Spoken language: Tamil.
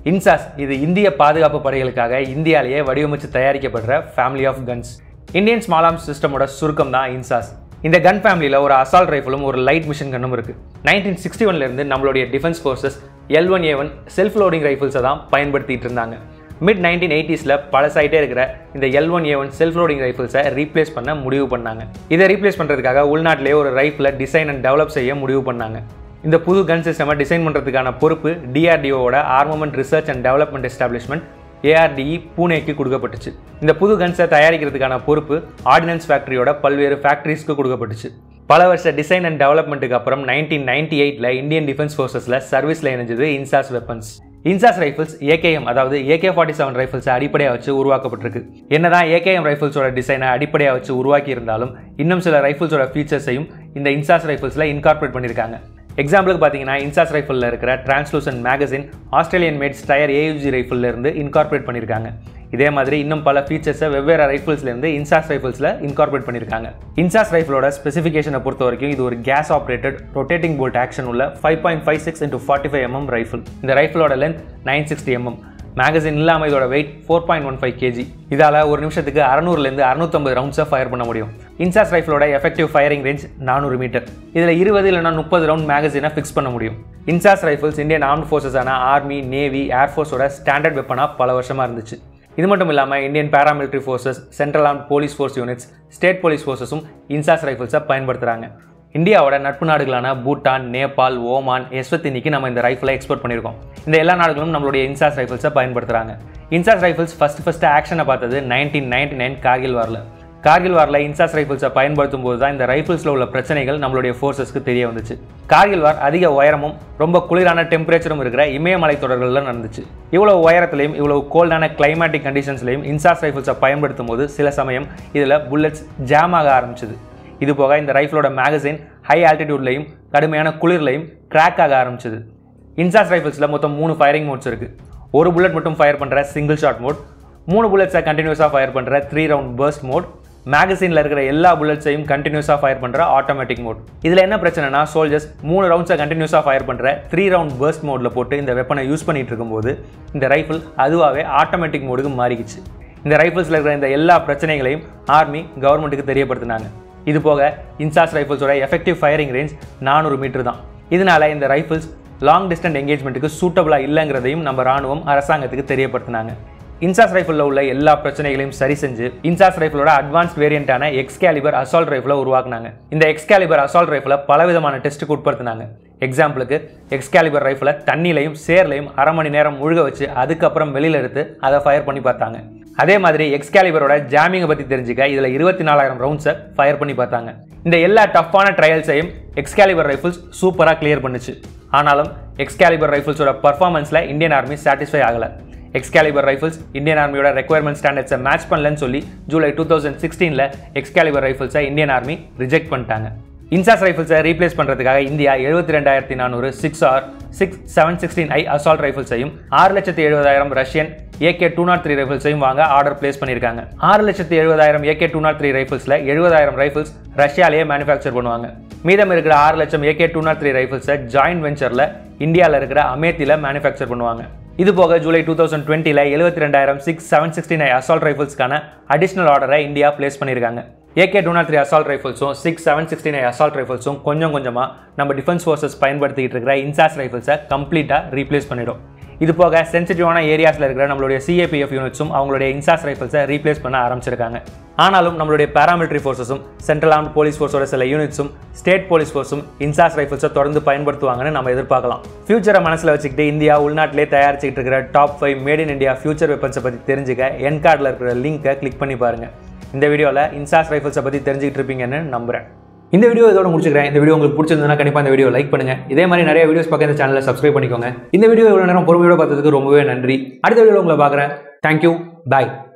இன்சாஸ் இது இந்திய பாதுகாப்பு படைகளுக்காக இந்தியாவிலேயே வடிவமைச்சு தயாரிக்கப்படுற family of guns Indian small arms சிஸ்டமோட சுருக்கம் தான் இன்சாஸ் இந்த கன் ஃபேமிலியில் ஒரு அசால்ட் ரைஃபிளும் ஒரு லைட் மிஷின் கன்னும் இருக்குது நைன்டீன் சிக்ஸ்டி ஒன்லேருந்து நம்மளுடைய defence forces L one A one self loading ரைஃபிள்ஸை தான் பயன்படுத்திட்டு இருந்தாங்க மிட் நைன்டீன் எயிட்டிஸில் பழசாயிட்டே இருக்கிற இந்த L one A one self loading ரைஃபிள்ஸை ரீப்ளேஸ் பண்ண முடிவு பண்ணாங்க இதை ரீப்ளேஸ் பண்ணுறதுக்காக உள்நாட்டிலேயே ஒரு ரைஃபிளை டிசைன் அண்ட் டெவலப் செய்ய முடிவு பண்ணாங்க இந்த புது கன் சிஸ்டமை டிசைன் பண்ணுறதுக்கான பொறுப்பு டிஆர்டிஓவோட armament research and development establishment ARDE பூனேக்கு கொடுக்கப்பட்டுச்சு இந்த புது கன்ஸை தயாரிக்கிறதுக்கான பொறுப்பு ஆர்டினன்ஸ் ஃபேக்டரியோட பல்வேறு ஃபேக்டரிஸ்க்கு கொடுக்கப்பட்டுச்சு பல வருஷ டிசைன் அண்ட் டெவலப்மெண்ட்டுக்கு அப்புறம் நைன்டீன் நைன்டி எயிட்டில் இந்தியன் டிஃபென்ஸ் ஃபோர்ஸஸில் சர்வீஸில் இணைஞ்சது INSAS weapons INSAS rifles AKM அதாவது ஏகே ஃபார்ட்டி செவன் ரைஃபிள்ஸை அடிப்படையாக வச்சு உருவாக்கப்பட்டிருக்கு என்னதான் ஏகேஎம் ரைஃபிள்ஸோட டிசைனை அடிப்படையாக வச்சு உருவாக்கி இருந்தாலும் இன்னும் சில ரைஃபிள்ஸோட ஃபீச்சர்ஸையும் இந்த இன்சாஸ் ரைஃபிள்ஸில் இன்கார்பரேட் பண்ணியிருக்காங்க எக்ஸாம்பிளுக்கு பார்த்தீங்கன்னா இன்சாஸ் ரைஃபிளில் இருக்கிற translucent magazine Australian made Steyr AUG ரைஃபிளில் இருந்து இன்கார்பரேட் பண்ணியிருக்காங்க இதே மாதிரி இன்னும் பல ஃபீச்சர்ஸை வெவ்வேறு ரைஃபிள்ஸ்லேருந்து இன்சாஸ் ரைஃபிள்ஸில் இன்கார்பரேட் பண்ணியிருக்காங்க இன்சாஸ் ரைஃபிளோட ஸ்பெசிஃபிகேஷனை பொறுத்த வரைக்கும் இது ஒரு gas operated rotating bolt action உள்ள five point five six into forty five mm rifle இந்த ரைஃபிளோட length nine sixty mm magazine இல்லாமல் இதோட weight four point one five kg இதால் ஒரு நிமிஷத்துக்கு அறநூறுலேருந்து அறுநூத்தம்பது ரவுண்ட்ஸை ஃபயர் பண்ண முடியும் இன்சாஸ் ரைஃபிளோட எஃபெக்டிவ் ஃபயரிங் ரேஞ்ச் நானூறு மீட்டர் இதில் இருபது இல்லைனா முப்பது ரவுண்ட் மேகசினை ஃபிக்ஸ் பண்ண முடியும் இன்சாஸ் ரைஃபிள்ஸ் இந்தியன் ஆர்ம்ட் ஃபோர்ஸஸான ஆர்மி நேவி ஏர்ஃபோர்ஸோட ஸ்டாண்டர்ட் வெப்பனாக பல வருஷமாக இருந்துச்சு இது மட்டும் இல்லாமல் Indian paramilitary forces central arm police force units state police ஃபோர்ஸஸும் இன்சாஸ் ரைஃபிள்ஸை பயன்படுத்துகிறாங்க இந்தியாவோட நட்பு நாடுகளான பூட்டான் நேபாள் ஓமான் எஸ்வத்தினிக்கு நம்ம இந்த ரைஃபிளை எக்ஸ்போர்ட் பண்ணியிருக்கோம் இந்த எல்லா நாடுகளும் நம்மளுடைய இன்சாஸ் ரைஃபிள்ஸை பயன்படுத்துகிறாங்க இன்சாஸ் ரைஃபிள்ஸ் ஃபஸ்ட் ஃபஸ்ட்டு ஆக்ஷனை பார்த்தது நைன்டீன் நைன்டி நைன் கார்கில் வாரில் கார்கில் வாரில் இன்சாஸ் ரைஃபிள்ஸை பயன்படுத்தும் போது தான் இந்த ரைஃபிள்ஸில் உள்ள பிரச்சனைகள் நம்மளுடைய ஃபோர்ஸஸ்க்கு தெரிய வந்துச்சு கார்கில் வார் அதிக உயரமும் ரொம்ப குளிரான டெம்பரேச்சரும் இருக்கிற இமயமலை தொடர்களில் நடந்துச்சு இவ்வளோ உயரத்துலையும் இவ்வளோ கோல்டான கிளைமேட்டிக் கண்டிஷன்ஸ்லையும் இன்சாஸ் ரைஃபிள்ஸை பயன்படுத்தும் போது சில சமயம் இதில் புல்லட்ஸ் ஜாம் ஆக ஆரம்பிச்சுது இது போக இந்த ரைஃபிளோட மேகசின் ஹை ஆல்டிடியூட்லையும் கடுமையான குளிர்லையும் கிராக் ஆக ஆரம்பிச்சது இன்சாஸ் ரைஃபிள்ஸில் மொத்தம் மூணு ஃபயரிங் மோட்ஸ் இருக்குது ஒரு புல்லட் மட்டும் ஃபயர் பண்ணுற சிங்கிள் ஷாட் மோட் மூணு புல்லட்ஸை கண்டினியூஸாக ஃபயர் பண்ணுற த்ரீ ரவுண்ட் பர்ஸ்ட் மோட் மேகசினில் இருக்கிற எல்லா புல்லட்ஸையும் கண்டினியூஸாக ஃபயர் பண்ணுற ஆட்டோமேட்டிக் மோட் இதில் என்ன பிரச்சனைனா சோல்ஜர்ஸ் மூணு ரவுண்ட்ஸை கண்டினியூஸாக ஃபயர் பண்ணுற த்ரீ ரவுண்ட் பர்ஸ்ட் மோடில் போட்டு இந்த வெப்பனை யூஸ் பண்ணிட்டு இருக்கும்போது இந்த ரைஃபிள் அதுவாகவே ஆட்டோமேட்டிக் மோடுக்கு மாறிக்கிச்சு இந்த ரைஃபிள்ஸில் இருக்கிற இந்த எல்லா பிரச்சனைகளையும் ஆர்மி கவர்மெண்ட்டுக்கு தெரியப்படுத்தினாங்க இது போக இன்சாஸ் ரைஃபிள்ஸோட எஃபெக்டிவ் ஃபயரிங் ரேஞ்ச் நானூறு மீட்டர் தான் இதனால இந்த ரைஃபிள்ஸ் லாங் டிஸ்டன்ஸ் எங்கேஜ்மெண்ட்டுக்கு சூட்டபுளாக இல்லைங்கிறதையும் நம்ம ராணுவம் அரசாங்கத்துக்கு தெரியப்படுத்தினாங்க இன்சாஸ் ரைஃபிளில் உள்ள எல்லா பிரச்சனைகளையும் சரி செஞ்சு இன்சாஸ் ரைஃபிளோட அட்வான்ஸ்ட் வேரியண்டான எக்ஸ்கேலிபர் அசால்ட் ரைஃபிளை உருவாக்குனாங்க இந்த எக்ஸ்கேலிபர் அசால்ட் ரைஃபிளை பலவிதமான டெஸ்ட்டுக்கு உட்படுத்தினாங்க எக்ஸாம்பிளுக்கு எக்ஸ்கேலிபர் ரைஃபிளை தண்ணிலையும் சேர்லையும் அரை மணி நேரம் முழுக வச்சு அதுக்கப்புறம் வெளியில் எடுத்து அதை ஃபயர் பண்ணி பார்த்தாங்க அதே மாதிரி எக்ஸ்கேலிபரோட ஜாமிங்கை பற்றி தெரிஞ்சுக்க இதில் இருபத்தி நாலாயிரம் ரவுண்ட்ஸை ஃபயர் பண்ணி பார்த்தாங்க இந்த எல்லா டஃப்பான ட்ரையல்ஸையும் எக்ஸ்கேலிபர் ரைஃபிள்ஸ் சூப்பராக கிளியர் பண்ணுச்சு ஆனாலும் எக்ஸ்கேலிபர் ரைஃபிள்ஸோட பர்ஃபார்மன்ஸில் இந்தியன் ஆர்மி சாட்டிஸ்ஃபை ஆகலை எக்ஸ்கேலிபர் ரைஃபிள்ஸ் இந்தியன் ஆர்மியோட ரெக்குயர்மெண்ட் ஸ்டாண்டர்ட்ஸை மேட்ச் பண்ணலன்னு சொல்லி ஜூலை டூ தௌசண்ட் சிக்ஸ்டீனில் எக்ஸ்கேலிபர் ரைஃபிள்ஸை இந்தியன் ஆர்மி ரிஜெக்ட் பண்ணிட்டாங்க இன்சாஸ் ரைஃபிள்ஸை ரீப்ளேஸ் பண்ணுறதுக்காக இந்தியா எழுபத்தி ரெண்டாயிரத்தி நானூறு six R six seven sixteen I assault ரைஃபிள்ஸையும் ஆறு லட்சத்தி எழுபதாயிரம் Russian AK two nought three ரைஃபிள்ஸையும் வாங்க ஆர்டர் பிளேஸ் பண்ணியிருக்காங்க ஆறு லட்சத்தி எழுபதாயிரம் ஏகே டூ நாட் த்ரீ ரைஃபிள்ஸில் எழுபதாயிரம் ரைஃபிள்ஸ் ரஷ்யாலேயே மேனுஃபேக்சர் பண்ணுவாங்க மீதம் இருக்கிற ஆறு லட்சம் ஏகே டூ நாட் த்ரீ ரைஃபிள்ஸை ஜாயின்ட் வெஞ்சரில் இந்தியாவில் இருக்கிற அமேத்தியில் மேனுஃபேக்சர் பண்ணுவாங்க இது போக ஜூலை டூ தௌசண்ட் டுவெண்ட்டியில் எழுபத்தி ரெண்டாயிரம் six seven sixty nine assault ரைஃபிள்ஸ்க்கான அடிஷனல் ஆர்டரை இந்தியா பிளேஸ் பண்ணியிருக்காங்க AK two nought three assault ரைஃபிள்ஸும் six seven sixty nine assault ரைஃபிள்ஸும் கொஞ்சம் கொஞ்சமாக நம்ம டிஃபென்ஸ் ஃபோர்ஸஸ் பயன்படுத்திக்கிட்டு இருக்கிற இன்சாஸ் ரைஃபிள்ஸை கம்ப்ளீட்டாக ரீப்ளேஸ் பண்ணிடும் இது போக சென்சிட்டிவான ஏரியாஸில் இருக்கிற நம்மளுடைய சிஏபிஎஃப் யூனிட்ஸும் அவங்களுடைய இன்சாஸ் ரைஃபிள்ஸை ரீப்ளேஸ் பண்ண ஆரம்பிச்சிருக்காங்க ஆனாலும் நம்மளுடைய பேராமிலிட்டரி ஃபோர்ஸஸும் சென்ட்ரல் ஆர்ம்ட் போலீஸ் ஃபோர்ஸோட சில யூனிட்ஸும் ஸ்டேட் போலீஸ் ஃபோர்ஸும் இன்சாஸ் ரைஃபிள்ஸை தொடர்ந்து பயன்படுத்துவாங்கன்னு நம்ம எதிர்பார்க்கலாம் ஃபியூச்சரை மனசில் வச்சுக்கிட்டு இந்தியா உள்நாட்டிலே தயாரிச்சுக்கிட்டு இருக்கிற top five made in India future வெப்பன்ஸை பற்றி தெரிஞ்சுக்க என் கார்டில் இருக்கிற லிங்கை கிளிக் பண்ணி பாருங்கள் இந்த வீடியோவில் இன்சாஸ் ரைஃபிள்ஸை பற்றி தெரிஞ்சுக்கிட்டு இருப்பீங்கன்னு நம்புகிறேன் இந்த வீடியோ இதோட முடிச்சுக்கிறேன் இந்த வீடியோ உங்களுக்கு பிடிச்சிருந்தா கண்டிப்பாக இந்த வீடியோ லைக் பண்ணுங்க இதே மாதிரி நிறைய வீடியோஸ் பார்க்க இந்த சேனலை சப்ஸ்கிரைப் பண்ணிக்கோங்க இந்த வீடியோ இவ்வளோ நேரம் பொறுமையோட பார்த்ததுக்கு ரொம்பவே நன்றி அடுத்த வீடியோவில் உங்களை பார்க்குறேன் தேங்க்யூ பாய்